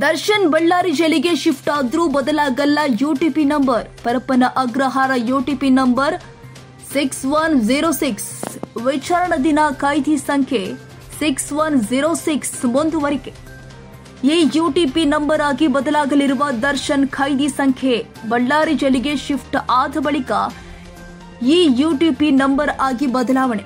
ದರ್ಶನ್ ಬಳ್ಳಾರಿ ಜೈಲಿಗೆ ಶಿಫ್ಟ್ ಆದ್ರೂ ಬದಲಾಗಲ್ಲ U T P number Parappana Agrahara U T P number six one zero six ವಿಚಾರಣಾ ದಿನ ಕಾಯ್ದೆ ಸಂಖ್ಯೆ ಸಿಕ್ಸ್ ಒನ್ ಜೀರೋ ಸಿಕ್ಸ್ ಮುಂದುವರಿಕೆ ಈ ಯುಟಿಪಿ ನಂಬರ್ ಆಗಿ ಬದಲಾಗಲಿರುವ ದರ್ಶನ್ ಖೈದಿ ಸಂಖ್ಯೆ ಬಳ್ಳಾರಿ ಜೈಲಿಗೆ ಶಿಫ್ಟ್ ಆದ ಬಳಿಕ ಈ ಯುಟಿಪಿ ನಂಬರ್ ಆಗಿ ಬದಲಾವಣೆ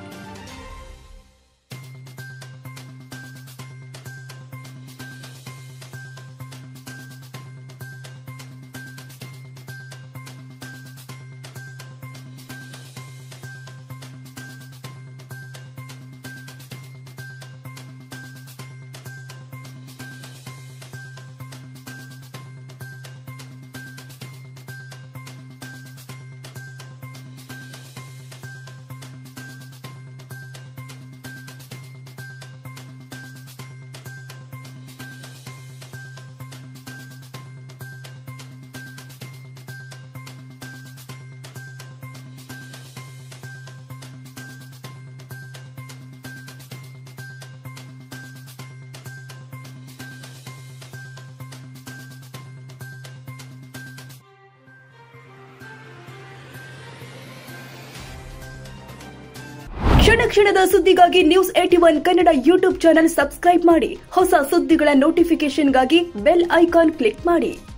ಕ್ಷಣ ಕ್ಷಣದ ಸುದ್ದಿಗಾಗಿ news A T one Kannada YouTube channel subscribe ಮಾಡಿ ಹೊಸ ಸುದ್ದಿಗಳ ನೋಟಿಫಿಕೇಶನ್ಗಾಗಿ ಬೆಲ್ ಐಕಾನ್ ಕ್ಲಿಕ್ ಮಾಡಿ